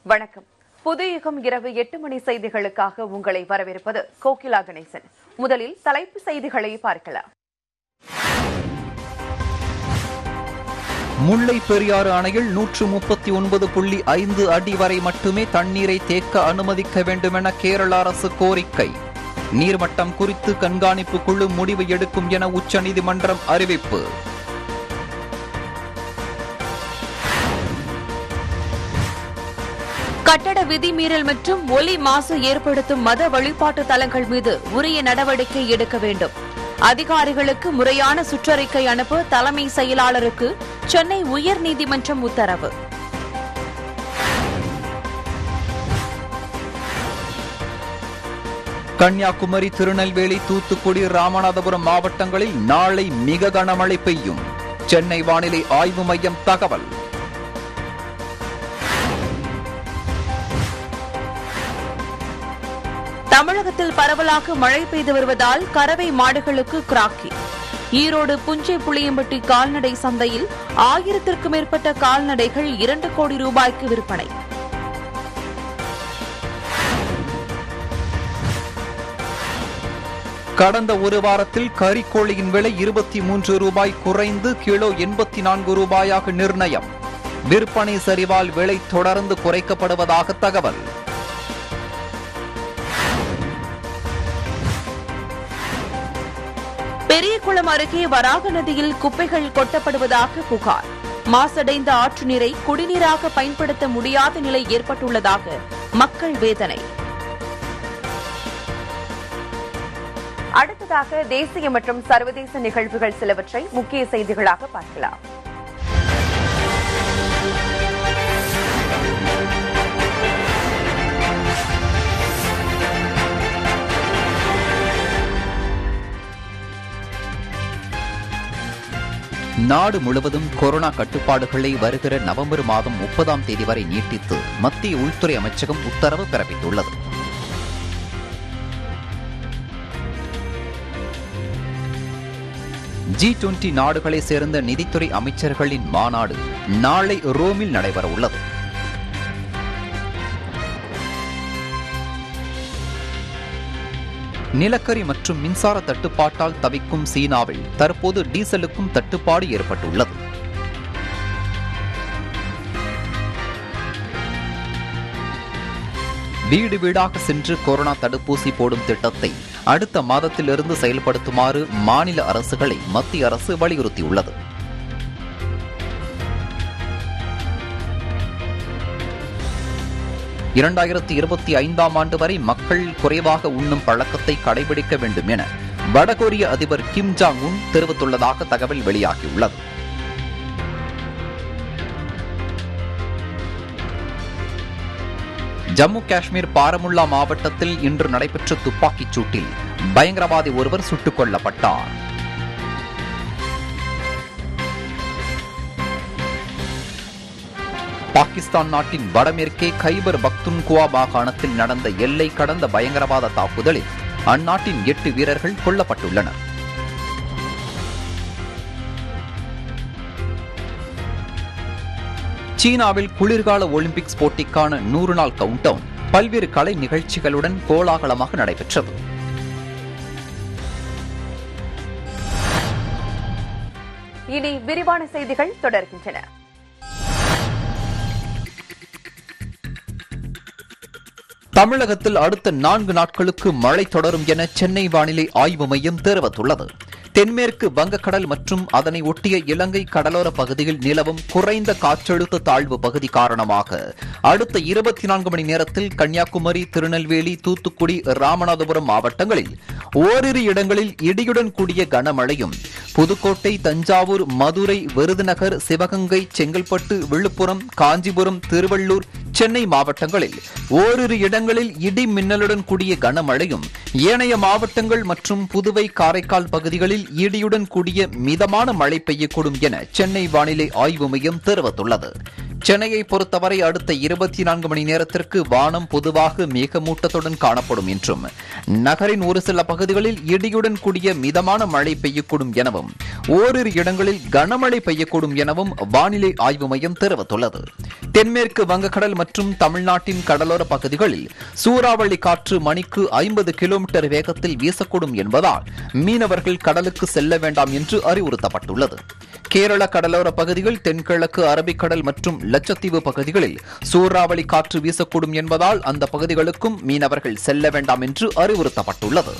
வணக்கம் புது யுகம் இரவு எட்டு மணி செய்திகளுக்காக உங்களை வரவேற்பது கோகிலா கணேசன் முதலில் தலைப்பு செய்திகளை பார்க்கலாம் முல்லை பெரியாறு அணையில் நூற்று முப்பத்தி ஒன்பது புள்ளி ஐந்து அடி வரை மட்டுமே தண்ணீரை தேக்க அனுமதிக்க வேண்டுமென கேரள அரசு கோரிக்கை நீர்மட்டம் குறித்து கண்காணிப்பு குழு முடிவு எடுக்கும் என உச்சநீதிமன்றம் அறிவிப்பு கட்டட விதிமீறல் மற்றும் ஒலி மாசு ஏற்படுத்தும் மத வழிபாட்டு தலங்கள் மீது உரிய நடவடிக்கை எடுக்க வேண்டும் அதிகாரிகளுக்கு முறையான சுற்றறிக்கை அனுப்ப தலைமை செயலாளருக்கு சென்னை உயர்நீதிமன்றம் உத்தரவு கன்னியாகுமரி திருநெல்வேலி தூத்துக்குடி ராமநாதபுரம் மாவட்டங்களில் நாளை மிக கனமழை பெய்யும் சென்னை வானிலை ஆய்வு மையம் தகவல் தமிழகத்தில் பரவலாக மழை பெய்து வருவதால் கறவை மாடுகளுக்கு கிராக்கி ஈரோடு புஞ்சை புளியம்பட்டி கால்நடை சந்தையில் ஆயிரத்திற்கும் மேற்பட்ட கால்நடைகள் இரண்டு கோடி ரூபாய்க்கு விற்பனை கடந்த ஒரு வாரத்தில் கறிக்கோழியின் விலை இருபத்தி மூன்று ரூபாய் குறைந்து கிலோ எண்பத்தி நான்கு ரூபாயாக நிர்ணயம் விற்பனை சரிவால் விலை தொடர்ந்து குறைக்கப்படுவதாக தகவல் பெரியகுளம் அருகே வராக நதியில் குப்பைகள் கொட்டப்படுவதாக புகார் மாசடைந்த ஆற்று நீரை குடிநீராக பயன்படுத்த முடியாத நிலை ஏற்பட்டுள்ளதாக மக்கள் வேதனை அடுத்ததாக தேசிய மற்றும் சர்வதேச நிகழ்வுகள் சிலவற்றை முக்கிய செய்திகளாக பார்க்கலாம் நாடு முழுவதும் கொரோனா கட்டுப்பாடுகளை வருகிற நவம்பர் மாதம் முப்பதாம் தேதி வரை நீட்டித்து மத்திய உள்துறை அமைச்சகம் உத்தரவு பிறப்பித்துள்ளது ஜி டுவெண்டி நாடுகளை சேர்ந்த நிதித்துறை அமைச்சர்களின் மாநாடு நாளை ரோமில் நடைபெற உள்ளது நிலக்கரி மற்றும் மின்சார தட்டுப்பாட்டால் தவிக்கும் சீனாவில் தற்போது டீசலுக்கும் தட்டுப்பாடு ஏற்பட்டுள்ளது வீடு வீடாக சென்று கொரோனா தடுப்பூசி போடும் திட்டத்தை அடுத்த மாதத்திலிருந்து செயல்படுத்துமாறு மாநில அரசுகளை மத்திய அரசு வலியுறுத்தியுள்ளது இரண்டாயிரத்தி இருபத்தி ஐந்தாம் ஆண்டு வரை மக்கள் குறைவாக உண்ணும் பழக்கத்தை கடைபிடிக்க வேண்டும் என வடகொரிய அதிபர் கிம் ஜாங் உன் தெரிவித்துள்ளதாக தகவல் வெளியாகியுள்ளது ஜம்மு காஷ்மீர் பாரமுல்லா மாவட்டத்தில் இன்று நடைபெற்ற துப்பாக்கிச் சூட்டில் பயங்கரவாதி ஒருவர் சுட்டுக் கொல்லப்பட்டார் பாகிஸ்தான் நாட்டின் வடமேற்கே கைபர் பக்துன்குவா மாகாணத்தில் நடந்த எல்லை கடந்த பயங்கரவாத தாக்குதலில் அந்நாட்டின் எட்டு வீரர்கள் கொல்லப்பட்டுள்ளனர் சீனாவில் குளிர்கால ஒலிம்பிக்ஸ் போட்டிக்கான நூறு நாள் கவுண்டவுன் பல்வேறு கலை நிகழ்ச்சிகளுடன் கோலாகலமாக நடைபெற்றது இனி விரிவான செய்திகள் தொடர்கின்றன தமிழகத்தில் அடுத்த நான்கு நாட்களுக்கு மழை தொடரும் என சென்னை வானிலை ஆய்வு மையம் தெரிவித்துள்ளது தென்மேற்கு வங்கக்கடல் மற்றும் அதனை ஒட்டிய இலங்கை கடலோர பகுதியில் நிலவும் குறைந்த காற்றழுத்த தாழ்வு பகுதி காரணமாக அடுத்த இருபத்தி நான்கு மணி நேரத்தில் கன்னியாகுமரி திருநெல்வேலி தூத்துக்குடி ராமநாதபுரம் மாவட்டங்களில் ஓரிரு இடங்களில் இடியுடன் கூடிய கனமழையும் புதுக்கோட்டை தஞ்சாவூர் மதுரை விருதுநகர் சிவகங்கை செங்கல்பட்டு விழுப்புரம் காஞ்சிபுரம் திருவள்ளூர் சென்னை மாவட்டங்களில் ஓரிரு இடங்களில் இடி மின்னலுடன் கூடிய கனமழையும் ஏனைய மாவட்டங்கள் மற்றும் புதுவை காரைக்கால் பகுதிகளில் இடியுடன் கூடிய மிதமான மழை பெய்யக்கூடும் என சென்னை வானிலை ஆய்வு மையம் தெரிவித்துள்ளது சென்னையை பொறுத்தவரை அடுத்த இருபத்தி நான்கு மணி நேரத்திற்கு வானம் பொதுவாக மேகமூட்டத்துடன் காணப்படும் என்றும் நகரின் ஒரு சில பகுதிகளில் இடியுடன் கூடிய மிதமான மழை பெய்யக்கூடும் எனவும் ஓரிரு இடங்களில் கனமழை பெய்யக்கூடும் எனவும் வானிலை ஆய்வு மையம் தெரிவித்துள்ளது தென்மேற்கு வங்கக்கடல் மற்றும் மற்றும் தமிழ்நாட்டின் கடலோர பகுதிகளில் சூறாவளி காற்று மணிக்கு ஐம்பது கிலோமீட்டர் வேகத்தில் வீசக்கூடும் என்பதால் மீனவர்கள் கடலுக்கு செல்ல வேண்டாம் என்று அறிவுறுத்தப்பட்டுள்ளது கேரள கடலோர பகுதிகள் தென்கிழக்கு அரபிக்கடல் மற்றும் லட்சத்தீவு பகுதிகளில் சூறாவளி காற்று வீசக்கூடும் என்பதால் அந்த பகுதிகளுக்கும் மீனவர்கள் செல்ல வேண்டாம் என்று அறிவுறுத்தப்பட்டுள்ளது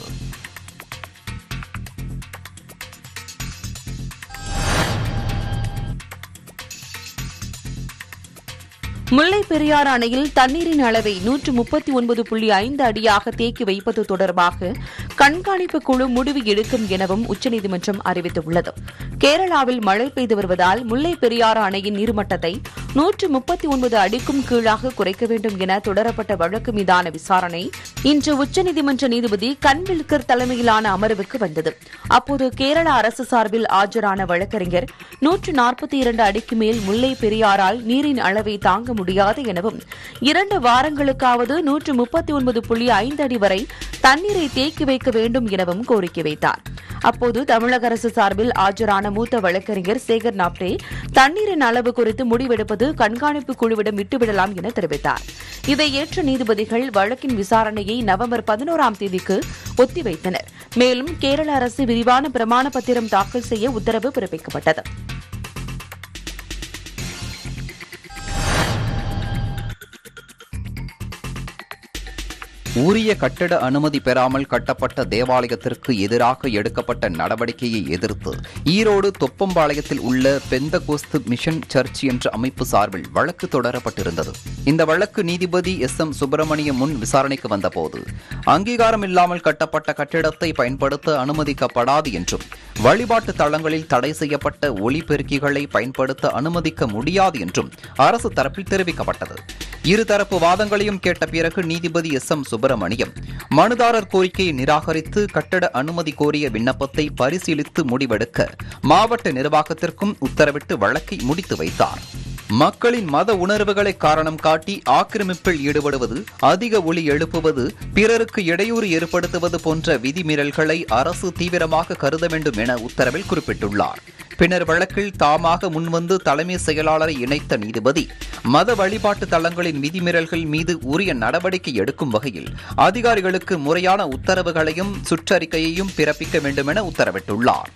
முல்லை பெரியாறு அணையில் தண்ணீரின் அளவை நூற்று முப்பத்தி ஒன்பது புள்ளி ஐந்து அடியாக தேக்கி வைப்பது தொடர்பாக கண்காணிப்பு குழு முடிவு எடுக்கும் எனவும் உச்சநீதிமன்றம் அறிவித்துள்ளது கேரளாவில் மழை பெய்து வருவதால் முல்லை பெரியாறு அணையின் நீர்மட்டத்தை நூற்று முப்பத்தி ஒன்பது அடிக்கும் கீழாக குறைக்க வேண்டும் என தொடரப்பட்ட வழக்கு மீதான விசாரணை இன்று உச்சநீதிமன்ற நீதிபதி கன்வில்கர் தலைமையிலான அமர்வுக்கு வந்தது அப்போது கேரள அரசு சார்பில் ஆஜரான வழக்கறிஞர் நூற்று நாற்பத்தி இரண்டு அடிக்கு மேல் முல்லை பெரியாறால் நீரின் அளவை தாங்க முடியாது எனவும் இரண்டு வாரங்களுக்காவது நூற்று முப்பத்தி ஒன்பது புள்ளி ஐந்து அடி வரை தண்ணீரை தேக்கி வைக்க வேண்டும் எனவும் கோரிக்கை வைத்தார் அப்போது தமிழக அரசு சார்பில் ஆஜரான மூத்த வழக்கறிஞர் சேகர் நாப்டே தண்ணீரின் அளவு குறித்து முடிவெடுப்பது கண்காணிப்பு குழுவிடம் விட்டுவிடலாம் என தெரிவித்தார் இதை ஏற்ற நீதிபதிகள் வழக்கின் விசாரணையை நவம்பர் பதினோராம் தேதிக்கு ஒத்திவைத்தனர் மேலும் கேரள அரசு விரிவான பிரமாண பத்திரம் தாக்கல் செய்ய உத்தரவு பிறப்பிக்கப்பட்டது உரிய கட்டட அனுமதி பெறாமல் கட்டப்பட்ட தேவாலயத்திற்கு எதிராக எடுக்கப்பட்ட நடவடிக்கையை எதிர்த்து ஈரோடு தொப்பம்பாளையத்தில் உள்ள பெந்தகோஸ்து மிஷன் சர்ச் என்ற அமைப்பு சார்பில் வழக்கு தொடரப்பட்டிருந்தது இந்த வழக்கு நீதிபதி எஸ் எம் சுப்பிரமணியம் முன் விசாரணைக்கு வந்தபோது அங்கீகாரம் இல்லாமல் கட்டப்பட்ட கட்டிடத்தை பயன்படுத்த அனுமதிக்கப்படாது என்றும் வழிபாட்டு தளங்களில் தடை செய்யப்பட்ட ஒலிபெருக்கிகளை பயன்படுத்த அனுமதிக்க முடியாது என்றும் அரசு தரப்பில் தெரிவிக்கப்பட்டது இருதரப்பு வாதங்களையும் கேட்ட பிறகு நீதிபதி எஸ் எம் சுப்பிரமணியம் மனுதாரர் கோரிக்கையை நிராகரித்து கட்டட அனுமதி கோரிய விண்ணப்பத்தை பரிசீலித்து முடிவெடுக்க மாவட்ட நிர்வாகத்திற்கும் உத்தரவிட்டு வழக்கை முடித்து வைத்தார் மக்களின் மத உணர்வுகளை காரணம் காட்டி ஆக்கிரமிப்பில் ஈடுபடுவது அதிக ஒலி எழுப்புவது பிறருக்கு இடையூறு ஏற்படுத்துவது போன்ற விதிமீறல்களை அரசு தீவிரமாக கருத வேண்டும் என உத்தரவில் குறிப்பிட்டுள்ளார் பின்னர் வழக்கில் தாமாக முன்வந்து தலைமை செயலாளரை இணைத்த நீதிபதி மத வழிபாட்டு தலங்களின் விதிமீறல்கள் மீது உரிய நடவடிக்கை எடுக்கும் வகையில் அதிகாரிகளுக்கு முறையான உத்தரவுகளையும் சுற்றறிக்கையையும் பிறப்பிக்க வேண்டும் என உத்தரவிட்டுள்ளார்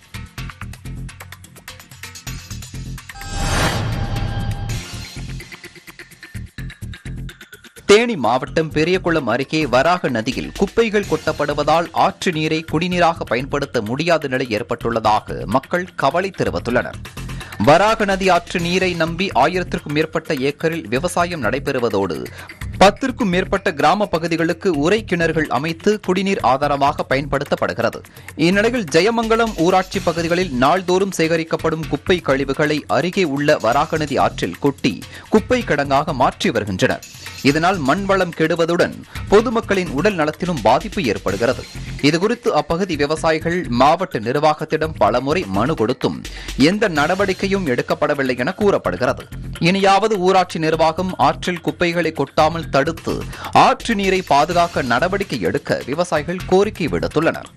தேனி மாவட்டம் பெரியகுளம் அருகே வராக நதியில் குப்பைகள் கொட்டப்படுவதால் ஆற்று நீரை குடிநீராக பயன்படுத்த முடியாத நிலை ஏற்பட்டுள்ளதாக மக்கள் கவலை தெரிவித்துள்ளனர் வராக நதி ஆற்று நீரை நம்பி ஆயிரத்திற்கும் மேற்பட்ட ஏக்கரில் விவசாயம் நடைபெறுவதோடு பத்திற்கும் மேற்பட்ட கிராம பகுதிகளுக்கு உரை கிணறுகள் அமைத்து குடிநீர் ஆதாரமாக பயன்படுத்தப்படுகிறது இந்நிலையில் ஜெயமங்கலம் ஊராட்சி பகுதிகளில் நாள்தோறும் சேகரிக்கப்படும் குப்பை கழிவுகளை அருகே உள்ள வராக நதி ஆற்றில் கொட்டி குப்பை கிடங்காக மாற்றி வருகின்றனர் இதனால் மண் வளம் கெடுவதுடன் பொதுமக்களின் உடல் நலத்திலும் பாதிப்பு ஏற்படுகிறது இதுகுறித்து அப்பகுதி விவசாயிகள் மாவட்ட நிர்வாகத்திடம் பலமுறை மனு கொடுத்தும் எந்த நடவடிக்கையும் எடுக்கப்படவில்லை என கூறப்படுகிறது இனியாவது ஊராட்சி நிர்வாகம் ஆற்றில் குப்பைகளை கொட்டாமல் தடுத்து ஆற்று நீரை பாதுகாக்க நடவடிக்கை எடுக்க விவசாயிகள் கோரிக்கை விடுத்துள்ளனர்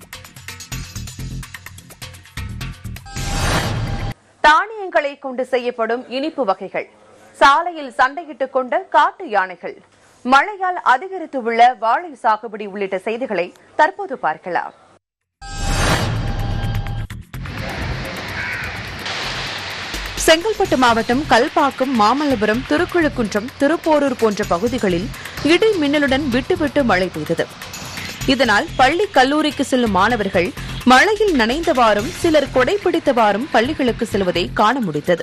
தானியங்களை கொண்டு செய்யப்படும் இனிப்பு வகைகள் சாலையில் சண்டையிட்டுக் கொண்ட காட்டு யானைகள் மழையால் அதிகரித்துள்ள வாழை சாகுபடி உள்ளிட்ட செய்திகளை தற்போது பார்க்கலாம் செங்கல்பட்டு மாவட்டம் கல்பாக்கம் மாமல்லபுரம் திருக்குழுக்குன்றம் திருப்போரூர் போன்ற பகுதிகளில் இடி மின்னலுடன் விட்டுவிட்டு மழை பெய்தது இதனால் பள்ளி கல்லூரிக்கு செல்லும் மாணவர்கள் மழையில் நனைந்தவாறும் சிலர் கொடை பிடித்தவாறும் பள்ளிகளுக்கு செல்வதை காண முடிந்தது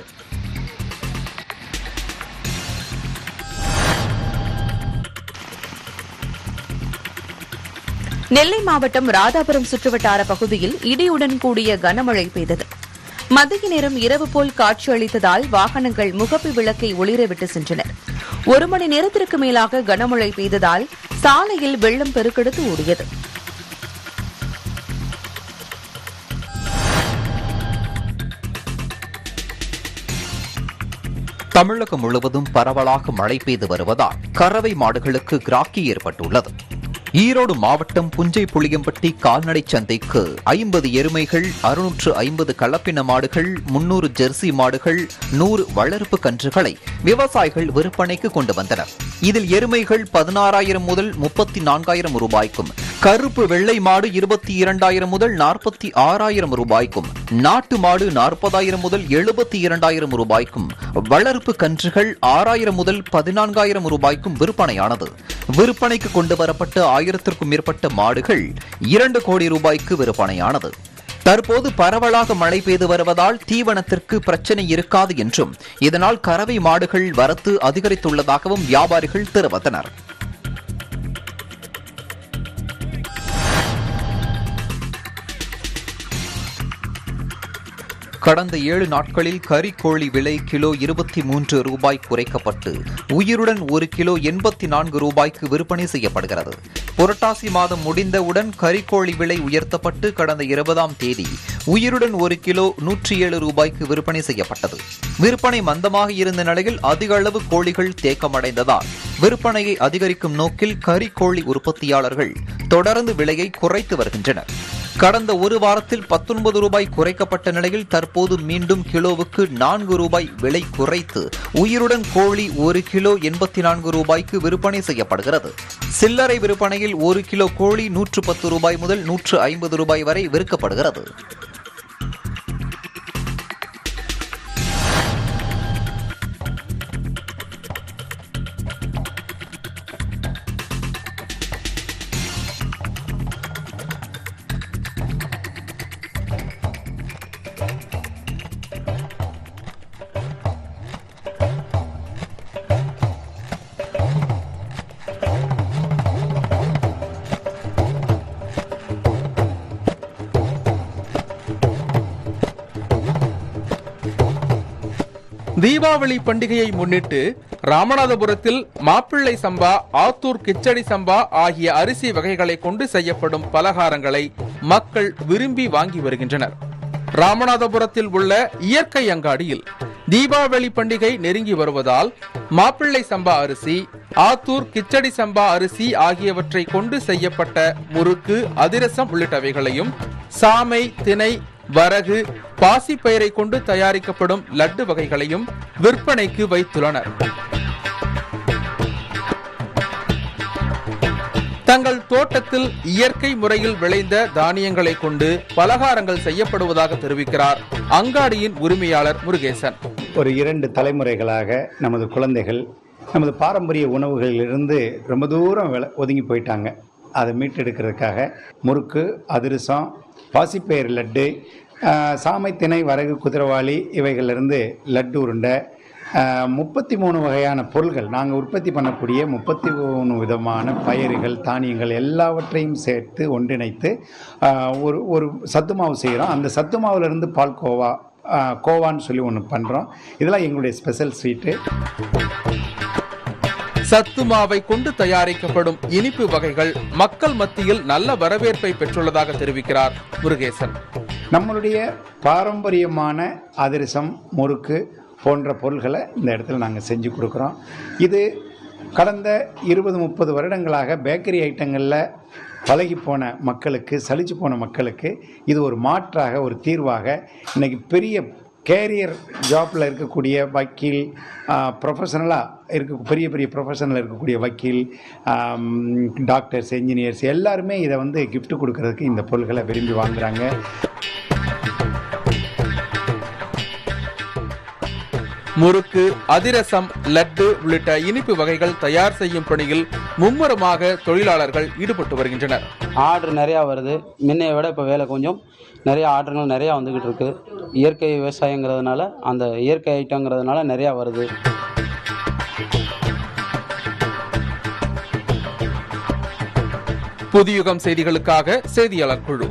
நெல்லை மாவட்டம் ராதாபுரம் சுற்றுவட்டார பகுதியில் இடியுடன் கூடிய கனமழை பெய்தது மதிய நேரம் இரவு போல் காட்சியளித்ததால் வாகனங்கள் முகப்பு விளக்கை ஒளிரவிட்டு சென்றனர் ஒரு மணி நேரத்திற்கு மேலாக கனமழை பெய்ததால் சாலையில் வெள்ளம் பெருக்கெடுத்து ஓடியது தமிழகம் முழுவதும் பரவலாக மழை பெய்து வருவதால் கறவை மாடுகளுக்கு கிராக்கி ஏற்பட்டுள்ளது ஈரோடு மாவட்டம் புஞ்சை புளியம்பட்டி கால்நடை சந்தைக்கு ஐம்பது எருமைகள் அறுநூற்று ஐம்பது கலப்பின மாடுகள் முன்னூறு ஜெர்சி மாடுகள் நூறு வளர்ப்பு கன்றுகளை விவசாயிகள் விற்பனைக்கு கொண்டு வந்தனர் இதில் எருமைகள் பதினாறாயிரம் முதல் முப்பத்தி நான்காயிரம் ரூபாய்க்கும் கருப்பு வெள்ளை மாடு இருபத்தி இரண்டாயிரம் முதல் நாற்பத்தி ஆறாயிரம் ரூபாய்க்கும் நாட்டு மாடு நாற்பதாயிரம் முதல் எழுபத்தி இரண்டாயிரம் ரூபாய்க்கும் வளர்ப்பு கன்றுகள் ஆறாயிரம் முதல் பதினான்காயிரம் ரூபாய்க்கும் விற்பனையானது விற்பனைக்கு கொண்டு வரப்பட்ட ஆயிரத்திற்கும் மேற்பட்ட மாடுகள் இரண்டு கோடி ரூபாய்க்கு விற்பனையானது தற்போது பரவலாக மழை பெய்து வருவதால் தீவனத்திற்கு பிரச்சனை இருக்காது என்றும் இதனால் கறவை மாடுகள் வரத்து அதிகரித்துள்ளதாகவும் வியாபாரிகள் தெரிவித்தனர் கடந்த ஏழு நாட்களில் கறிக்கோழி விலை கிலோ இருபத்தி மூன்று ரூபாய் குறைக்கப்பட்டு உயிருடன் ஒரு கிலோ எண்பத்தி நான்கு ரூபாய்க்கு விற்பனை செய்யப்படுகிறது புரட்டாசி மாதம் முடிந்தவுடன் கறிக்கோழி விலை உயர்த்தப்பட்டு கடந்த இருபதாம் தேதி உயிருடன் ஒரு கிலோ நூற்றி ஏழு ரூபாய்க்கு விற்பனை செய்யப்பட்டது விற்பனை மந்தமாக இருந்த நிலையில் அதிக அளவு கோழிகள் தேக்கமடைந்ததால் விற்பனையை அதிகரிக்கும் நோக்கில் கறிக்கோழி உற்பத்தியாளர்கள் தொடர்ந்து விலையை குறைத்து வருகின்றனர் கடந்த ஒரு வாரத்தில் பத்தொன்பது ரூபாய் குறைக்கப்பட்ட நிலையில் தற்போது மீண்டும் கிலோவுக்கு நான்கு ரூபாய் விலை குறைத்து உயிருடன் கோழி ஒரு கிலோ எண்பத்தி நான்கு ரூபாய்க்கு விற்பனை செய்யப்படுகிறது சில்லறை விற்பனையில் ஒரு கிலோ கோழி நூற்று பத்து ரூபாய் முதல் நூற்று ஐம்பது ரூபாய் வரை விற்கப்படுகிறது தீபாவளி பண்டிகையை முன்னிட்டு ராமநாதபுரத்தில் மாப்பிள்ளை சம்பா ஆத்தூர் கிச்சடி சம்பா ஆகிய அரிசி வகைகளை கொண்டு செய்யப்படும் பலகாரங்களை மக்கள் விரும்பி வாங்கி வருகின்றனர் ராமநாதபுரத்தில் உள்ள இயற்கை அங்காடியில் தீபாவளி பண்டிகை நெருங்கி வருவதால் மாப்பிள்ளை சம்பா அரிசி ஆத்தூர் கிச்சடி சம்பா அரிசி ஆகியவற்றை கொண்டு செய்யப்பட்ட முறுக்கு அதிரசம் உள்ளிட்டவைகளையும் சாமை திணை வரகு பாசிப்பயிரை கொண்டு தயாரிக்கப்படும் லட்டு வகைகளையும் விற்பனைக்கு வைத்துள்ளனர் தங்கள் தோட்டத்தில் இயற்கை முறையில் விளைந்த தானியங்களை கொண்டு பலகாரங்கள் செய்யப்படுவதாக தெரிவிக்கிறார் அங்காடியின் உரிமையாளர் முருகேசன் ஒரு இரண்டு தலைமுறைகளாக நமது குழந்தைகள் நமது பாரம்பரிய உணவுகளிலிருந்து ரொம்ப தூரம் வில ஒதுங்கி போயிட்டாங்க அதை மீட்டெடுக்கிறதுக்காக முறுக்கு அதிரசம் பாசிப்பயிறு லட்டு ஆஹ், சாமை திணை வரகு குதிரவாளி இவைகளிலிருந்து லட்டு உருண்டை முப்பத்தி மூணு வகையான பொருள்கள் நாங்கள் உற்பத்தி பண்ணக்கூடிய முப்பத்தி மூணு விதமான பயிர்கள் தானியங்கள் எல்லாவற்றையும் சேர்த்து ஒன்றிணைத்து ஆஹ், ஒரு ஒரு சத்து மாவு செய்கிறோம் அந்த சத்து மாவுலேருந்து பால்கோவா ஆஹ், கோவான்னு சொல்லி ஒன்று பண்ணுறோம் இதெல்லாம் எங்களுடைய ஸ்பெஷல் ஸ்வீட்டு சத்து மாவை கொண்டு தயாரிக்கப்படும் இனிப்பு வகைகள் மக்கள் மத்தியில் நல்ல வரவேற்பை பெற்றுள்ளதாக தெரிவிக்கிறார் முருகேசன் நம்மளுடைய பாரம்பரியமான அதிரசம் முறுக்கு போன்ற பொருள்களை இந்த இடத்துல நாங்கள் செஞ்சு கொடுக்குறோம் இது கடந்த இருபது முப்பது வருடங்களாக பேக்கரி ஐட்டங்களில் பழகி போன மக்களுக்கு சலிச்சு போன மக்களுக்கு இது ஒரு மாற்றாக ஒரு தீர்வாக இன்னைக்கு பெரிய கேரியர் ஜாப்பில் இருக்கக்கூடிய வக்கீல் ப்ரொஃபஷனலாக இருக்க பெரிய பெரிய ப்ரொஃபஷனில் இருக்கக்கூடிய வக்கீல் ஆம், டாக்டர்ஸ் என்ஜினியர்ஸ் எல்லாருமே இதை வந்து gift கொடுக்கறதுக்கு இந்த பொருள்களை விரும்பி வாங்குறாங்க முறுக்கு அதிரசம் லட்டு உள்ளிட்ட இனிப்பு வகைகள் தயார் செய்யும் பணியில் மும்முரமாக தொழிலாளர்கள் ஈடுபட்டு வருகின்றனர் ஆர்டர் நிறையா வருது முன்னைய விட இப்போ வேலை கொஞ்சம் நிறைய ஆர்டர்கள் நிறையா வந்துக்கிட்டு இருக்கு இயற்கை விவசாயங்கிறதுனால அந்த இயற்கை ஐட்டங்கிறதுனால நிறையா வருது புதியுகம் செய்திகளுக்காக செய்தியாளர் குழு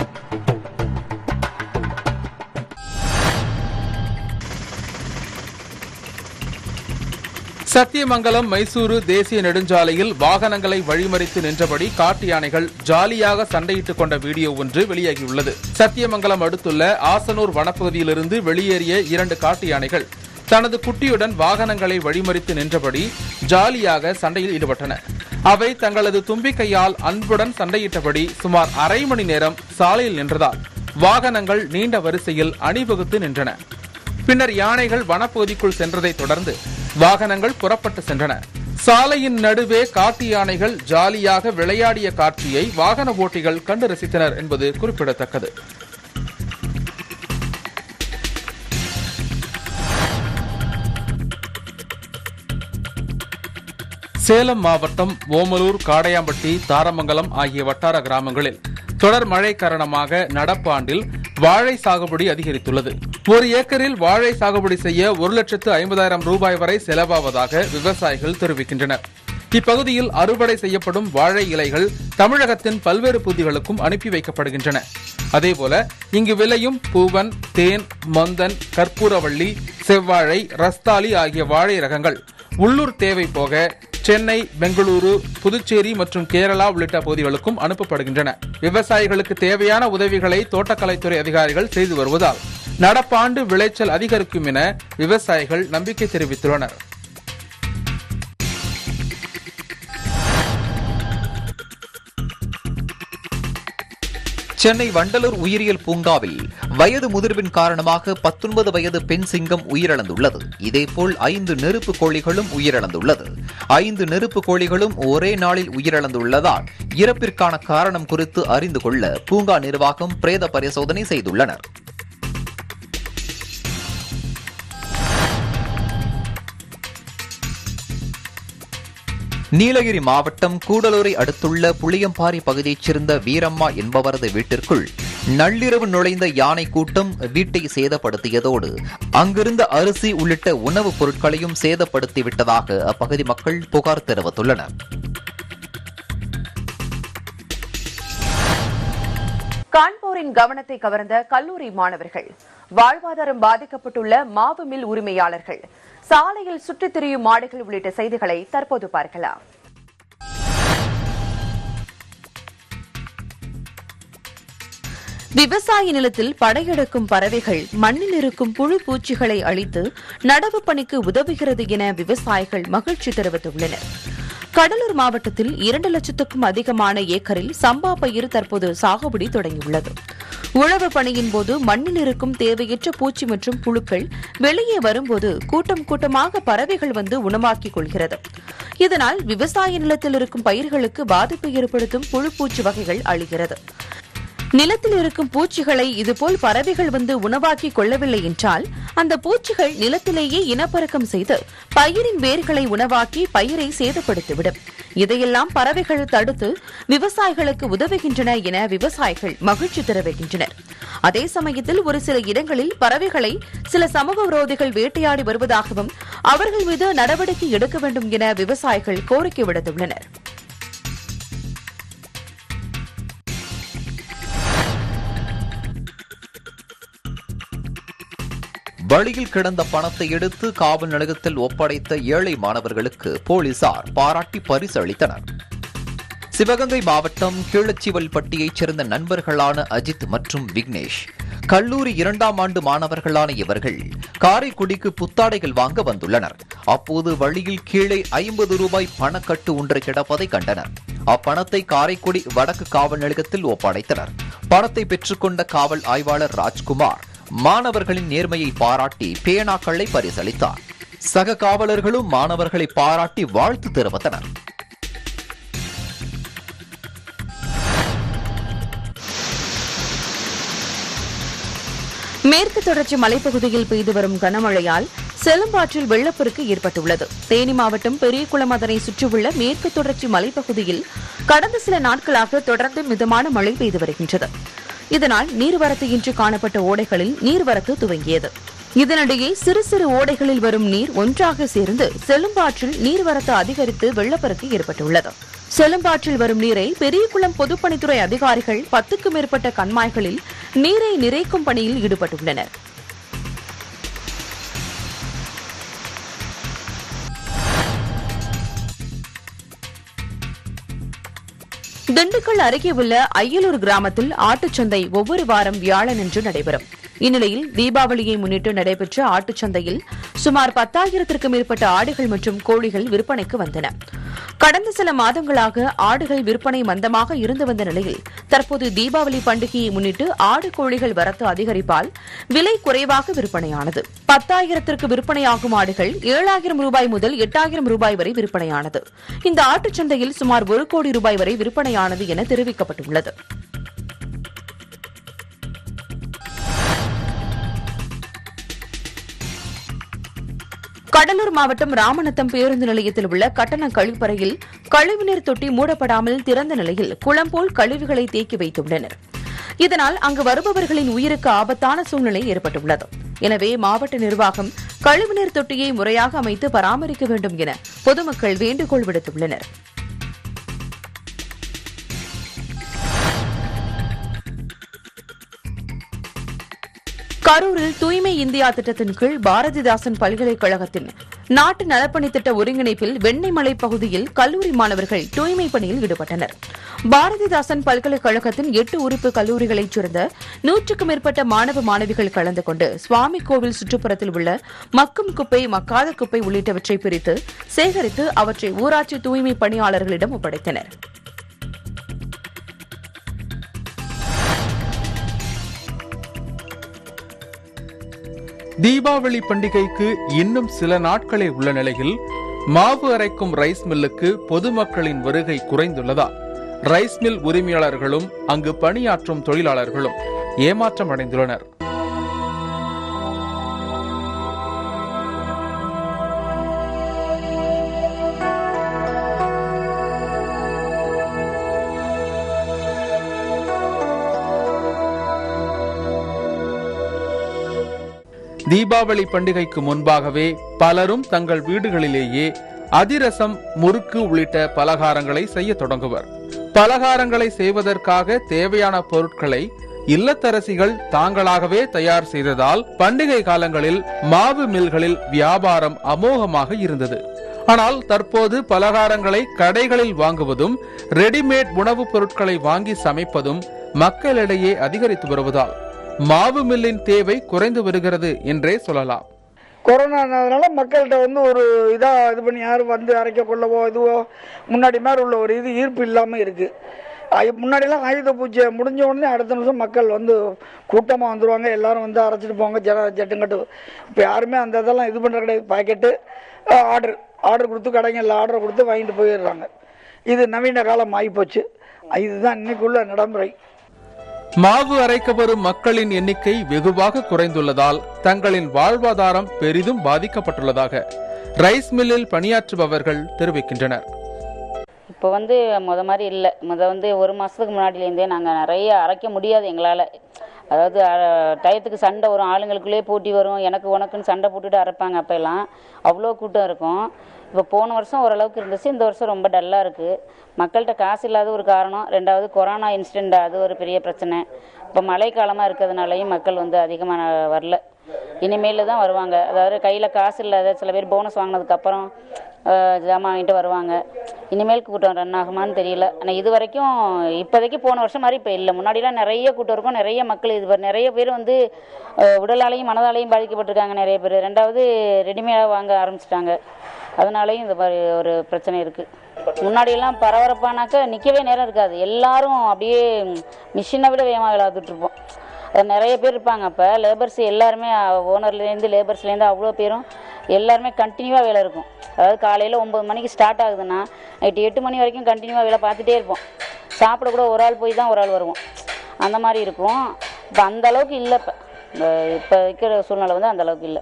சத்தியமங்கலம் மைசூரு தேசிய நெடுஞ்சாலையில் வாகனங்களை வழிமறித்து நின்றபடி காட்டு யானைகள் ஜாலியாக சண்டையிட்டுக் கொண்ட வீடியோ ஒன்று வெளியாகியுள்ளது சத்தியமங்கலம் அடுத்துள்ள ஆசனூர் வனப்பகுதியிலிருந்து வெளியேறிய இரண்டு காட்டு யானைகள் தனது குட்டியுடன் வாகனங்களை வழிமறித்து நின்றபடி ஜாலியாக சண்டையில் ஈடுபட்டன அவை தங்களது தும்பிக்கையால் அன்புடன் சண்டையிட்டபடி சுமார் அரை மணி நேரம் சாலையில் நின்றதால் வாகனங்கள் நீண்ட வரிசையில் அணிவகுத்து நின்றன பின்னர் யானைகள் வனப்பகுதிக்குள் சென்றதைத் தொடர்ந்து வாகனங்கள் புறப்பட்டு சென்றன சாலையின் நடுவே காட்டு யானைகள் ஜாலியாக விளையாடிய காட்சியை வாகன ஓட்டிகள் கண்டு ரசித்தனர் என்பது குறிப்பிடத்தக்கது சேலம் மாவட்டம் ஓமலூர் காடையாம்பட்டி தாரமங்கலம் ஆகிய வட்டார கிராமங்களில் தொடர் மழை காரணமாக நடப்பாண்டில் வாழை சாகுபடி அதிகரித்துள்ளது ஒரு ஏக்கரில் வாழை சாகுபடி செய்ய ஒரு லட்சத்து ஐம்பதாயிரம் ரூபாய் வரை செலவாவதாக விவசாயிகள் தெரிவிக்கின்றனர் இப்பகுதியில் அறுவடை செய்யப்படும் வாழை இலைகள் தமிழகத்தின் பல்வேறு பகுதிகளுக்கும் அனுப்பி வைக்கப்படுகின்றன அதேபோல இங்கு விளையும் பூவன் தேன் மொந்தன் கற்பூரவள்ளி செவ்வாழை ரஸ்தாலி ஆகிய வாழை ரகங்கள் உள்ளூர் தேவை போக சென்னை பெங்களூரு புதுச்சேரி மற்றும் கேரளா உள்ளிட்ட பகுதிகளுக்கும் அனுப்பப்படுகின்றன விவசாயிகளுக்கு தேவையான உதவிகளை தோட்டக்கலைத்துறை அதிகாரிகள் செய்து வருவதால் நடப்பாண்டு விளைச்சல் அதிகரிக்கும் என விவசாயிகள் நம்பிக்கை தெரிவித்துள்ளனர் சென்னை வண்டலூர் உயிரியல் பூங்காவில் வயது முதிர்வின் காரணமாக பத்தொன்பது வயது பெண் சிங்கம் உயிரிழந்துள்ளது இதேபோல் ஐந்து நெருப்பு கோழிகளும் உயிரிழந்துள்ளது ஐந்து நெருப்பு கோழிகளும் ஒரே நாளில் உயிரிழந்துள்ளதால் இறப்பிற்கான காரணம் குறித்து அறிந்து கொள்ள பூங்கா நிர்வாகம் பிரேத பரிசோதனை செய்துள்ளனர் நீலகிரி மாவட்டம் கூடலூரை அடுத்துள்ள புளியம்பாறை பகுதியைச் சேர்ந்த வீரம்மா என்பவரது வீட்டிற்குள் நள்ளிரவு நுழைந்த யானை கூட்டம் வீட்டை சேதப்படுத்தியதோடு அங்கிருந்த அரிசி உள்ளிட்ட உணவுப் பொருட்களையும் சேதப்படுத்திவிட்டதாக அப்பகுதி மக்கள் புகார் தெரிவித்துள்ளனர் கான்பூரின் கவனத்தை கவர்ந்த கல்லூரி மாணவர்கள் வாழ்வாதாரம் பாதிக்கப்பட்டுள்ள மாவு மில் உரிமையாளர்கள் சாலையில் சுற்றித் திரியும் மாடுகள் உள்ளிட்ட செய்திகளை தற்போது பார்க்கலாம் விவசாய நிலத்தில் படையெடுக்கும் பறவைகள் மண்ணில் இருக்கும் புழு பூச்சிகளை அழித்து நடவு பணிக்கு உதவுகிறது என விவசாயிகள் மகிழ்ச்சி தெரிவித்துள்ளனர் கடலூர் மாவட்டத்தில் இரண்டு லட்சத்துக்கும் அதிகமான ஏக்கரில் சம்பா பயிர் தற்போது சாகுபடி தொடங்கியுள்ளது உழவு பணியின் போது மண்ணில் இருக்கும் தேவையற்ற பூச்சி மற்றும் புழுக்கள் வெளியே வரும்போது கூட்டம் கூட்டமாக பறவைகள் வந்து உணவாக்கிக் கொள்கிறது இதனால் விவசாய நிலத்தில் இருக்கும் பயிர்களுக்கு பாதிப்பு ஏற்படுத்தும் புழு பூச்சி வகைகள் அழிகிறது நிலத்தில் இருக்கும் பூச்சிகளை இதுபோல் பறவைகள் வந்து உணவாக்கி கொள்ளவில்லை என்றால் அந்த பூச்சிகள் நிலத்திலேயே இனப்பெருக்கம் செய்து பயிரின் வேர்களை உணவாக்கி பயிரை சேதப்படுத்திவிடும் இதையெல்லாம் பறவைகள் தடுத்து விவசாயிகளுக்கு உதவுகின்றன என விவசாயிகள் மகிழ்ச்சி தெரிவிக்கின்றனர் அதே சமயத்தில் ஒரு சில இடங்களில் பறவைகளை சில சமூக விரோதிகள் வேட்டையாடி வருவதாகவும் அவர்கள் மீது நடவடிக்கை எடுக்க வேண்டும் என விவசாயிகள் கோரிக்கை விடுத்துள்ளனர் வழியில் கிடந்த பணத்தை எடுத்து காவல் நிலையத்தில் ஒப்படைத்த ஏழை மாணவர்களுக்கு போலீசார் பாராட்டி பரிசு அளித்தனர் சிவகங்கை மாவட்டம் கீழச்சிவல்பட்டியைச் சேர்ந்த நண்பர்களான அஜித் மற்றும் விக்னேஷ் கல்லூரி இரண்டாம் ஆண்டு மாணவர்களான இவர்கள் காரைக்குடிக்கு புத்தாடைகள் வாங்க வந்துள்ளனர் அப்போது வழியில் கீழே ஐம்பது ரூபாய் பணக்கட்டு ஒன்று கிடப்பதை கண்டனர் அப்பணத்தை காரைக்குடி வடக்கு காவல் நிலையத்தில் ஒப்படைத்தனர் பணத்தை பெற்றுக்கொண்ட காவல் ஆய்வாளர் ராஜ்குமார் மாணவர்களின் நேர்மையை பாராட்டி பேனாக்களை பரிசளித்தார் சக காவலர்களும் மாணவர்களை பாராட்டி வாழ்த்து தெரிவித்தனர் மேற்கு தொடர்ச்சி மலைப்பகுதியில் பெய்து வரும் கனமழையால் செலம்பாற்றில் வெள்ளப்பெருக்கு ஏற்பட்டுள்ளது தேனி மாவட்டம் பெரியகுளம் அதனை சுற்றியுள்ள மேற்கு தொடர்ச்சி மலைப்பகுதியில் கடந்த சில நாட்களாக தொடர்ந்து மிதமான மழை பெய்து வருகின்றது இதனால் நீர்வரத்து இன்றி காணப்பட்ட ஓடைகளில் நீர்வரத்து துவங்கியது இதனிடையே சிறு சிறு ஓடைகளில் வரும் நீர் ஒன்றாக சேர்ந்து செல்லும்பாற்றில் நீர்வரத்து அதிகரித்து வெள்ளப்பெருக்கு ஏற்பட்டுள்ளது செல்லும்பாற்றில் வரும் நீரை பெரியகுளம் பொதுப்பணித்துறை அதிகாரிகள் பத்துக்கும் மேற்பட்ட கண்மாய்களில் நீரை நிறைக்கும் பணியில் ஈடுபட்டுள்ளனர் திண்டுக்கல் அருகே உள்ள அய்யலூர் கிராமத்தில் ஆட்டுச்சந்தை ஒவ்வொரு வாரம் வியாழனன்று நடைபெறும் இந்நிலையில் தீபாவளியை முன்னிட்டு நடைபெற்ற ஆட்டுச் சந்தையில் சுமார் பத்தாயிரத்திற்கும் மேற்பட்ட ஆடுகள் மற்றும் கோழிகள் விற்பனைக்கு வந்தன கடந்த சில மாதங்களாக ஆடுகள் விற்பனை மந்தமாக இருந்து வந்த நிலையில் தற்போது தீபாவளி பண்டிகையை முன்னிட்டு ஆடு கோழிகள் வரத்து அதிகரிப்பால் விலை குறைவாக விற்பனையானது பத்தாயிரத்திற்கு விற்பனையாகும் ஆடுகள் ஏழாயிரம் ரூபாய் முதல் எட்டாயிரம் ரூபாய் வரை விற்பனையானது இந்த ஆட்டுச் சந்தையில் சுமார் ஒரு கோடி ரூபாய் வரை விற்பனையானது என தெரிவிக்கப்பட்டுள்ளது கடலூர் மாவட்டம் ராமநத்தம் பேருந்து நிலையத்தில் உள்ள கட்டண கழிப்பறையில் கழிவுநீர் தொட்டி மூடப்படாமல் திறந்த நிலையில் குளம் போல் கழிவுகளை தேக்கி வைத்துள்ளனர் இதனால் அங்கு வருபவர்களின் உயிருக்கு ஆபத்தான சூழ்நிலை ஏற்பட்டுள்ளது எனவே மாவட்ட நிர்வாகம் கழிவுநீர் தொட்டியை முறையாக அமைத்து பராமரிக்க வேண்டும் என பொதுமக்கள் வேண்டுகோள் விடுத்துள்ளனர் கரூரில் தூய்மை இந்தியா திட்டத்தின் கீழ் பாரதிதாசன் பல்கலைக்கழகத்தின் நாட்டு நலப்பணி திட்ட ஒருங்கிணைப்பில் வெண்ணெய்மலை பகுதியில் கல்லூரி மாணவர்கள் தூய்மை பணியில் ஈடுபட்டனர் பாரதிதாசன் பல்கலைக்கழகத்தின் எட்டு உறுப்பு கல்லூரிகளைச் சேர்ந்த நூற்றுக்கும் மேற்பட்ட மாணவ மாணவிகள் கலந்து கொண்டு சுவாமி கோவில் சுற்றுப்புறத்தில் உள்ள மக்கும் குப்பை மக்காத குப்பை உள்ளிட்டவற்றை பிரித்து சேகரித்து அவற்றை ஊராட்சி தூய்மை பணியாளர்களிடம் ஒப்படைத்தனர் தீபாவளி பண்டிகைக்கு இன்னும் சில நாட்களே உள்ள நிலையில் மாவு அரைக்கும் ரைஸ் மில்லுக்கு பொதுமக்களின் வருகை குறைந்துள்ளதால் ரைஸ் மில் உரிமையாளர்களும் அங்கு பணியாற்றும் தொழிலாளர்களும் ஏமாற்றம் அடைந்துள்ளனர் தீபாவளி பண்டிகைக்கு முன்பாகவே பலரும் தங்கள் வீடுகளிலேயே அதிரசம் முறுக்கு உள்ளிட்ட பலகாரங்களை செய்ய தொடங்குவர் பலகாரங்களை செய்வதற்காக தேவையான பொருட்களை இல்லத்தரசிகள் தாங்களாகவே தயார் செய்ததால் பண்டிகை காலங்களில் மாவு மில்களில் வியாபாரம் அமோகமாக இருந்தது ஆனால் தற்போது பலகாரங்களை கடைகளில் வாங்குவதும் ரெடிமேட் உணவுப் பொருட்களை வாங்கி சமைப்பதும் மக்களிடையே அதிகரித்து வருவதால் மாவு மில்லின் தேவை குறைந்து வருகிறது என்றே சொல்லலாம் கொரோனானால மக்கள்கிட்ட வந்து ஒரு இதாக இது பண்ணி யாரும் வந்து அரைக்க கொள்ளவோ இதுவோ முன்னாடி மாதிரி உள்ள ஒரு இது ஈர்ப்பு இல்லாமல் இருக்குது முன்னாடிலாம் ஆயுத பூஜை முடிஞ்ச உடனே அடுத்த நிமிஷம் மக்கள் வந்து கூட்டமாக வந்துடுவாங்க எல்லாரும் வந்து அரைச்சிட்டு போவாங்க ஜன ஜட்டுங்கட்டு இப்போ யாருமே அந்த இதெல்லாம் இது பண்ணுற கிடையாது பாக்கெட்டு ஆர்டர் ஆர்டர் கொடுத்து கடைங்களில் ஆர்டர் கொடுத்து வாங்கிட்டு போயிடுறாங்க இது நவீன காலம் ஆகிப்போச்சு இதுதான் இன்னைக்குள்ள நடைமுறை மாவு அரைக்க வரும் மக்களின் எண்ணிக்கை வெகுவாக குறைந்துள்ளதால் தங்களின் வாழ்வாதாரம் பெரிதும் பாதிக்கப்பட்டுள்ளதாக ரைஸ் மில்லில் பணியாற்றுபவர்கள் தெரிவிக்கின்றனர் இப்போ வந்து முத மாதிரி இல்லை முத வந்து ஒரு மாதத்துக்கு முன்னாடிலேருந்தே நாங்கள் நிறைய அரைக்க முடியாது எங்களால் அதாவது அஹ், டயத்துக்கு சண்டை வரும் ஆளுங்களுக்குள்ளே போட்டி வரும் எனக்கு உனக்குன்னு சண்டை போட்டுட்டு அரைப்பாங்க அப்போல்லாம் அவ்வளோ கூட்டம் இருக்கும் இப்போ போன வருஷம் ஓரளவுக்கு இருந்துச்சு இந்த வருஷம் ரொம்ப டல்லாக இருக்குது மக்கள்கிட்ட காசு இல்லாத ஒரு காரணம் ரெண்டாவது கொரோனா இன்சிடெண்ட் அது ஒரு பெரிய பிரச்சனை இப்போ மழைக்காலமாக இருக்கிறதுனாலையும் மக்கள் வந்து அதிகமாக வரல இனிமேல் தான் வருவாங்க அதாவது கையில் காசு இல்லாத சில பேர் போனஸ் வாங்கினதுக்கப்புறம் ஜாமான் வாங்கிட்டு வருவாங்க இனிமேல் கூட்டம் ரன் ஆகுமான்னு தெரியல ஆனால் இது வரைக்கும் இப்போதைக்கு போன வருஷம் மாதிரி இப்போ இல்லை முன்னாடிலாம் நிறைய கூட்டம் இருக்கும் நிறைய மக்கள் இது பாரு- நிறைய பேர் வந்து அஹ், உடலாலையும் மனதாலையும் பாதிக்கப்பட்டிருக்காங்க நிறைய பேர் ரெண்டாவது ரெடிமேடாக வாங்க ஆரம்பிச்சிட்டாங்க அதனாலையும் இந்த மாதிரி ஒரு பிரச்சனை இருக்குது முன்னாடியெல்லாம் பரபரப்பானாக்க நிற்கவே நேரம் இருக்காது எல்லாரும் அப்படியே மிஷினை விட வேகமாக விளையாண்டுட்டு இருப்போம் அது நிறைய பேர் இருப்பாங்க அப்போ லேபர்ஸ் எல்லாருமே ஓனர்லேருந்து லேபர்ஸ்லேருந்து அவ்வளோ பேரும் எல்லாருமே கண்டினியூவாக வேலை இருக்கும் அதாவது காலையில் ஒம்பது மணிக்கு ஸ்டார்ட் ஆகுதுன்னா நைட்டு எட்டு மணி வரைக்கும் கண்டினியூவாக வேலை பார்த்துட்டே இருப்போம் சாப்பிட கூட ஒரு ஆள் போய் தான் ஒரு ஆள் வருவோம் அந்த மாதிரி இருக்கும் இப்போ அந்த அளவுக்கு இல்லை இப்போ இந்த இப்போ இருக்கிற சூழ்நிலை வந்து அந்த அளவுக்கு இல்லை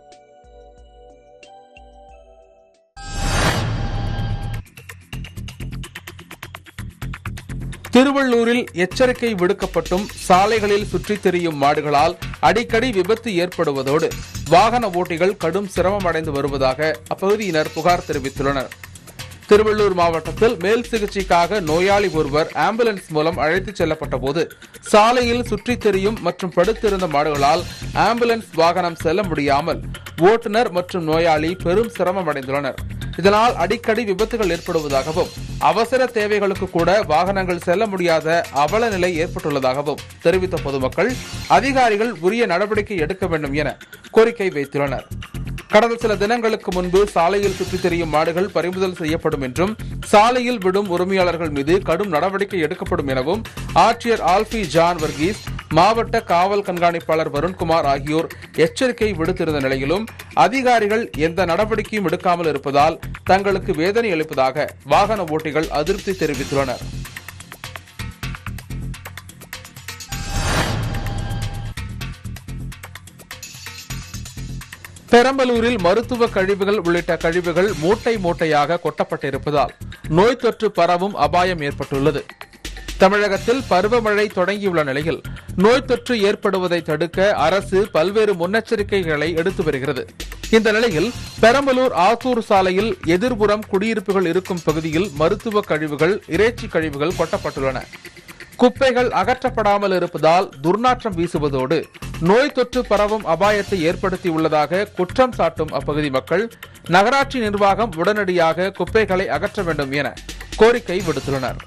திருவள்ளூரில் எச்சரிக்கை விடுக்கப்பட்டும் சாலைகளில் சுற்றித் திரியும் மாடுகளால் அடிக்கடி விபத்து ஏற்படுவதோடு வாகன ஓட்டிகள் கடும் சிரமம் அடைந்து வருவதாக அப்பகுதியினர் புகார் தெரிவித்துள்ளனர் திருவள்ளூர் மாவட்டத்தில் மேல் சிகிச்சைக்காக நோயாளி ஒருவர் ஆம்புலன்ஸ் மூலம் அழைத்துச் செல்லப்பட்ட போது சாலையில் சுற்றித் திரியும் மற்றும் படுத்திருந்த மாடுகளால் ஆம்புலன்ஸ் வாகனம் செல்ல முடியாமல் ஓட்டுநர் மற்றும் நோயாளி பெரும் சிரமம் அடைந்துள்ளனர் இதனால் அடிக்கடி விபத்துகள் ஏற்படுவதாகவும் அவசர தேவைகளுக்கு கூட வாகனங்கள் செல்ல முடியாத அவல நிலை ஏற்பட்டுள்ளதாகவும் தெரிவித்த பொதுமக்கள் அதிகாரிகள் உரிய நடவடிக்கை எடுக்க வேண்டும் என கோரிக்கை வைத்துள்ளனர் கடந்த சில தினங்களுக்கு முன்பு சாலையில் சுற்றித் திரியும் மாடுகள் பறிமுதல் செய்யப்படும் என்றும் சாலையில் விடும் உரிமையாளர்கள் மீது கடும் நடவடிக்கை எடுக்கப்படும் எனவும் ஆட்சியர் ஆல்பி ஜான் வர்கீஸ் மாவட்ட காவல் கண்காணிப்பாளர் வருண்குமார் ஆகியோர் எச்சரிக்கை விடுத்திருந்த நிலையிலும் அதிகாரிகள் எந்த நடவடிக்கையும் எடுக்காமல் இருப்பதால் தங்களுக்கு வேதனை அளிப்பதாக வாகன ஓட்டிகள் அதிருப்தி தெரிவித்துள்ளனர் பெரம்பலூரில் மருத்துவ கழிவுகள் உள்ளிட்ட கழிவுகள் மூட்டை மூட்டையாக கொட்டப்பட்டிருப்பதால் நோய் தொற்று பரவும் அபாயம் ஏற்பட்டுள்ளது தமிழகத்தில் பருவமழை தொடங்கியுள்ள நிலையில் நோய் தொற்று ஏற்படுவதை தடுக்க அரசு பல்வேறு முன்னெச்சரிக்கைகளை எடுத்து வருகிறது இந்த நிலையில் பெரம்பலூர் ஆத்தூர் சாலையில் எதிர்புறம் குடியிருப்புகள் இருக்கும் பகுதியில் மருத்துவ கழிவுகள் இறைச்சி கழிவுகள் கொட்டப்பட்டுள்ளன குப்பைகள் அகற்றப்படாமல் இருப்பதால் துர்நாற்றம் வீசுவதோடு நோய் தொற்று பரவும் அபாயத்தை ஏற்படுத்தியுள்ளதாக குற்றம் சாட்டும் அப்பகுதி மக்கள் நகராட்சி நிர்வாகம் உடனடியாக குப்பைகளை அகற்ற வேண்டும் என கோரிக்கை விடுத்துள்ளனர்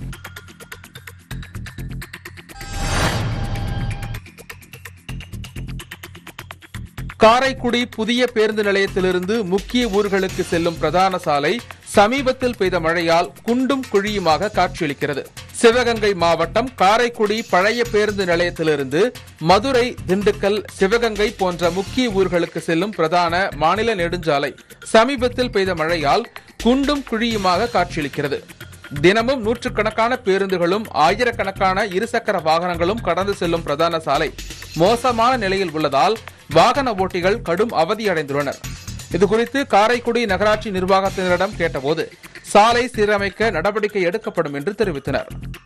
காரைக்குடி புதிய பேருந்து நிலையத்திலிருந்து முக்கிய ஊர்களுக்கு செல்லும் பிரதான சாலை சமீபத்தில் பெய்த மழையால் குண்டும் குழியுமாக காட்சியளிக்கிறது சிவகங்கை மாவட்டம் காரைக்குடி பழைய பேருந்து நிலையத்திலிருந்து மதுரை திண்டுக்கல் சிவகங்கை போன்ற முக்கிய ஊர்களுக்கு செல்லும் பிரதான மாநில நெடுஞ்சாலை சமீபத்தில் பெய்த மழையால் குண்டும் குழியுமாக காட்சியளிக்கிறது தினமும் நூற்றுக்கணக்கான பேருந்துகளும் ஆயிரக்கணக்கான இருசக்கர வாகனங்களும் கடந்து செல்லும் பிரதான சாலை மோசமான நிலையில் உள்ளதால் வாகன ஓட்டிகள் கடும் அவதியடைந்துள்ளனர் இதுகுறித்து காரைக்குடி நகராட்சி நிர்வாகத்தினரிடம் கேட்டபோது சாலை சீரமைக்க நடவடிக்கை எடுக்கப்படும் என்று தெரிவித்தனர்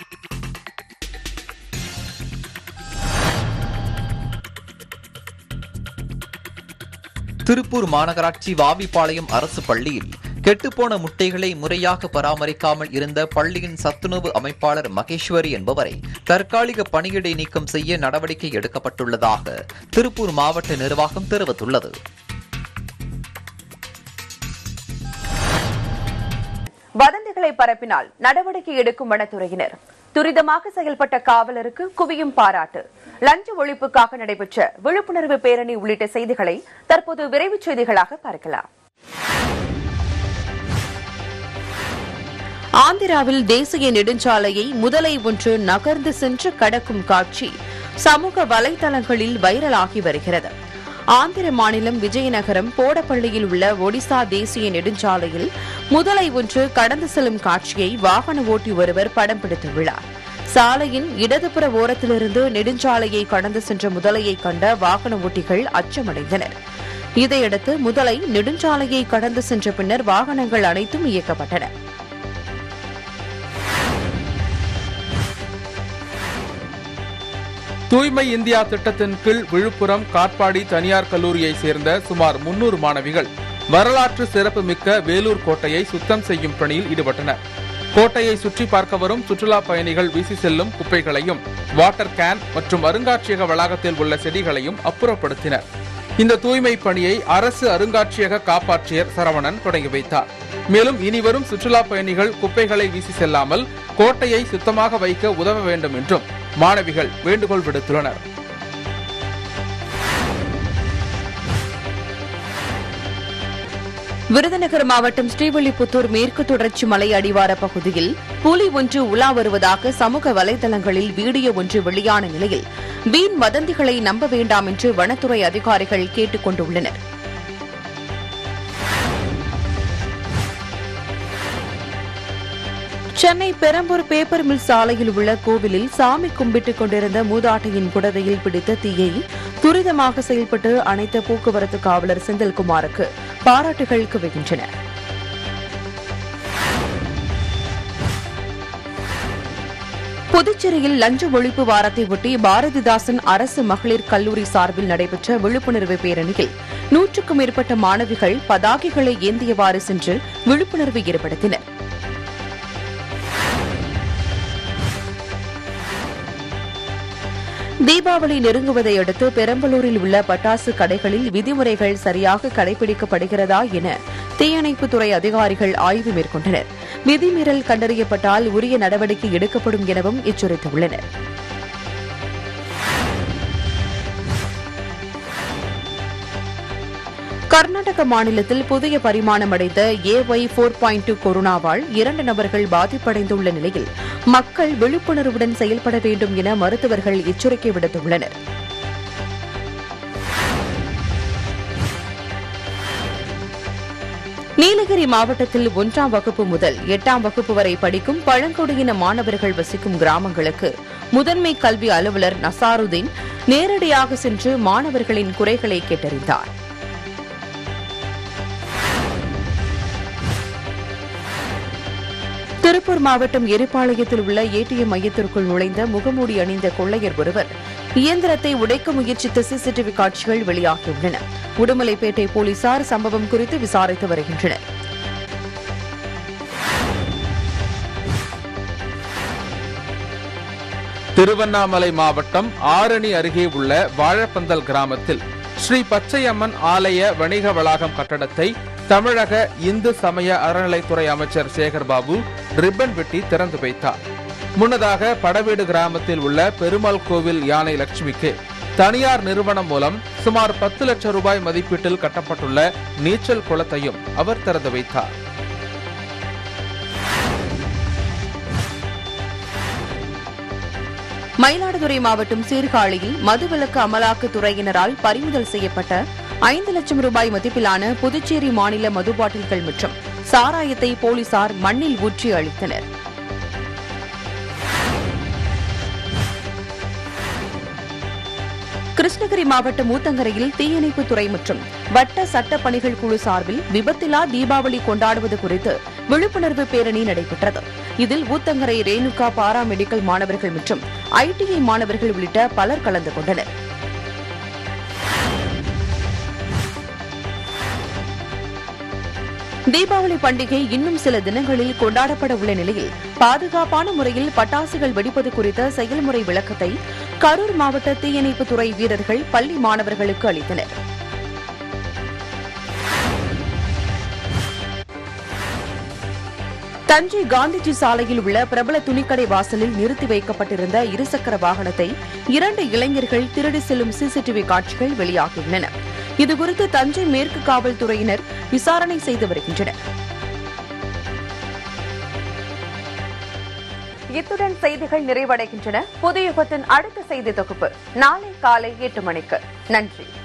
திருப்பூர் மாநகராட்சி வாவிப்பாளையம் அரசு பள்ளியில் கெட்டுப்போன முட்டைகளை முறையாக பராமரிக்காமல் இருந்த பள்ளியின் சத்துணவு அமைப்பாளர் மகேஸ்வரி என்பவரை தற்காலிக பணியிடை நீக்கம் செய்ய நடவடிக்கை எடுக்கப்பட்டுள்ளதாக திருப்பூர் மாவட்ட நிர்வாகம் தெரிவித்துள்ளது வதந்திகளை பரப்பினால் நடவடிக்கை எடுக்கும் வனத்துறையினர் துரிதமாக செயல்பட்ட காவலருக்கு குவியும் பாராட்டு லஞ்ச ஒழிப்புக்காக நடைபெற்ற விழிப்புணர்வு பேரணி உள்ளிட்ட செய்திகளை தற்போது விரைவுச் செய்திகளாக பார்க்கலாம் ஆந்திராவில் தேசிய நெடுஞ்சாலையை முதலை ஒன்று நகர்ந்து சென்று கடக்கும் காட்சி சமூக வலைதளங்களில் வைரலாகி வருகிறது ஆந்திர மாநிலம் விஜயநகரம் போடப்பள்ளியில் உள்ள ஒடிசா தேசிய நெடுஞ்சாலையில் முதலை ஒன்று கடந்து செல்லும் காட்சியை வாகன ஓட்டி ஒருவர் படம் பிடித்துள்ளார் சாலையின் இடதுபுற ஓரத்திலிருந்து நெடுஞ்சாலையை கடந்து சென்ற முதலையை கண்ட வாகன ஓட்டிகள் அச்சமடைந்தனர் இதையடுத்து முதலை நெடுஞ்சாலையை கடந்து சென்ற பின்னர் வாகனங்கள் அனைத்தும் இயக்கப்பட்டன தூய்மை இந்தியா திட்டத்தின் கீழ் விழுப்புரம் காட்பாடி தனியார் கல்லூரியை சேர்ந்த சுமார் முன்னூறு மாணவிகள் வரலாற்று சிறப்புமிக்க வேலூர் கோட்டையை சுத்தம் செய்யும் பணியில் ஈடுபட்டனர் கோட்டையை சுற்றி பார்க்க வரும் சுற்றுலா பயணிகள் வீசி செல்லும் குப்பைகளையும் வாட்டர் கேன் மற்றும் அருங்காட்சியக வளாகத்தில் உள்ள செடிகளையும் அப்புறப்படுத்தினர் இந்த தூய்மை பணியை அரசு அருங்காட்சியக காப்பாற்றியர் சரவணன் தொடங்கி வைத்தார் மேலும் இனிவரும் சுற்றுலா பயணிகள் குப்பைகளை வீசி செல்லாமல் கோட்டையை சுத்தமாக வைக்க உதவ வேண்டும் என்றும் மாணவிகள் வேண்டுகோள் விடுத்துள்ளனர் விருதுநகர் மாவட்டம் ஸ்ரீவில்லிபுத்தூர் மேற்கு தொடர்ச்சி மலை அடிவார பகுதியில் புலி ஒன்று உலா வருவதாக சமூக வலைதளங்களில் வீடியோ ஒன்று வெளியான நிலையில் வீண் வதந்திகளை நம்ப வேண்டாம் என்று வனத்துறை அதிகாரிகள் கேட்டுக் கொண்டுள்ளனர் சென்னை பெரம்பூர் பேப்பர் மில் சாலையில் உள்ள கோவிலில் சாமி கும்பிட்டுக் கொண்டிருந்த மூதாட்டியின் புடவையில் பிடித்த தீயை துரிதமாக செயல்பட்டு அனைத்த போக்குவரத்து காவலர் செந்தில்குமாருக்கு பாராட்டுகள் குவிக்கின்றன புதுச்சேரியில் லஞ்ச ஒழிப்பு வாரத்தை ஒட்டி பாரதிதாசன் அரசு மகளிர் கல்லூரி சார்பில் நடைபெற்ற விழிப்புணர்வு பேரணியில் நூற்றுக்கும் மேற்பட்ட மாணவிகள் பதாகைகளை ஏந்தியவாறு சென்று விழிப்புணர்வு ஏற்படுத்தினர் தீபாவளி நெருங்குவதை அடுத்து பெரம்பலூரில் உள்ள பட்டாசு கடைகளில் விதிமுறைகள் சரியாக கடைபிடிக்கப்படுகிறதா என தீயணைப்புத்துறை அதிகாரிகள் ஆய்வு மேற்கொண்டனர் விதிமீறல் கண்டறியப்பட்டால் உரிய நடவடிக்கை எடுக்கப்படும் எனவும் எச்சரித்துள்ளனர் கர்நாடக மாநிலத்தில் புதிய பரிமாணம் அடைந்த ஏஒய் போர் பாயிண்ட் டூ கொரோனாவால் இரண்டு நபர்கள் பாதிப்படைந்துள்ள நிலையில் மக்கள் விழிப்புணர்வுடன் செயல்பட வேண்டும் என மருத்துவர்கள் எச்சரிக்கை விடுத்துள்ளனர் நீலகிரி மாவட்டத்தில் ஒன்றாம் வகுப்பு முதல் எட்டாம் வகுப்பு வரை படிக்கும் பழங்குடியின மாணவர்கள் வசிக்கும் கிராமங்களுக்கு முதன்மை கல்வி அலுவலர் நசாருதீன் நேரடியாக சென்று மாணவர்களின் குறைகளை கேட்டறிந்தார் திருப்பூர் மாவட்டம் எரிப்பாளையத்தில் உள்ள ஏடிஎம் மையத்திற்குள் நுழைந்த முகமூடி அணிந்த கொள்ளையர் ஒருவர் இயந்திரத்தை உடைக்க முயற்சித்த சிசிடிவி காட்சிகள் வெளியாகியுள்ளன உடுமலைப்பேட்டை போலீசார் சம்பவம் குறித்து விசாரித்து வருகின்றனர் திருவண்ணாமலை மாவட்டம் ஆரணி அருகே உள்ள வாழப்பந்தல் கிராமத்தில் ஸ்ரீ பச்சையம்மன் ஆலய வணிக வளாகம் கட்டடத்தை தமிழக இந்து சமய அறநிலைத்துறை அமைச்சர் சேகர்பாபு ரிப்பன் வெட்டி திறந்து வைத்தார் முன்னதாக படவீடு கிராமத்தில் உள்ள பெருமாள் கோவில் யானை லட்சுமிக்கு தனியார் நிறுவனம் மூலம் சுமார் பத்து லட்சம் ரூபாய் மதிப்பீட்டில் கட்டப்பட்டுள்ள நீச்சல் குளத்தையும் அவர் திறந்து வைத்தார் மயிலாடுதுறை மாவட்டம் சீர்காழியில் மதுவிலக்கு அமலாக்கத்துறையினரால் பறிமுதல் செய்யப்பட்ட ஐந்து லட்சம் ரூபாய் மதிப்பிலான புதுச்சேரி மாநில மது பாட்டில்கள் மற்றும் சாராயத்தை போலீசார் மண்ணில் ஊற்றி அளித்தனர் கிருஷ்ணகிரி மாவட்டம் ஊத்தங்கரையில் தீயணைப்புத்துறை மற்றும் வட்ட சட்ட பணிகள் குழு சார்பில் விபத்திலா தீபாவளி கொண்டாடுவது குறித்து விழிப்புணர்வு பேரணி நடைபெற்றது இதில் ஊத்தங்கரை ரேணுகா பாரா மெடிக்கல் மாணவர்கள் மற்றும் ஐடிஐ மாணவர்கள் உள்ளிட்ட பலர் கலந்து கொண்டனர் தீபாவளி பண்டிகை இன்னும் சில தினங்களில் கொண்டாடப்பட உள்ள நிலையில் பாதுகாப்பான முறையில் பட்டாசுகள் வெடிப்பது குறித்த செயல்முறை விளக்கத்தை கரூர் மாவட்ட தீயணைப்புத்துறை வீரர்கள் பள்ளி மாணவர்களுக்கு அளித்தனர் தஞ்சை காந்திஜி சாலையில் உள்ள பிரபல துணிக்கடை வாசலில் நிறுத்தி வைக்கப்பட்டிருந்த இருசக்கர வாகனத்தை இரண்டு இளைஞர்கள் திருடி செல்லும் சிசிடிவி காட்சிகள் வெளியாகியுள்ளன இதுகுறித்து தஞ்சை மேற்கு காவல்துறையினர் விசாரணை செய்து வருகின்றனர் இத்துடன் செய்திகள் நிறைவடைகின்றன புதிய யுகத்தின் அடுத்த செய்தி தொகுப்பு நாளை காலை எட்டு மணிக்கு நன்றி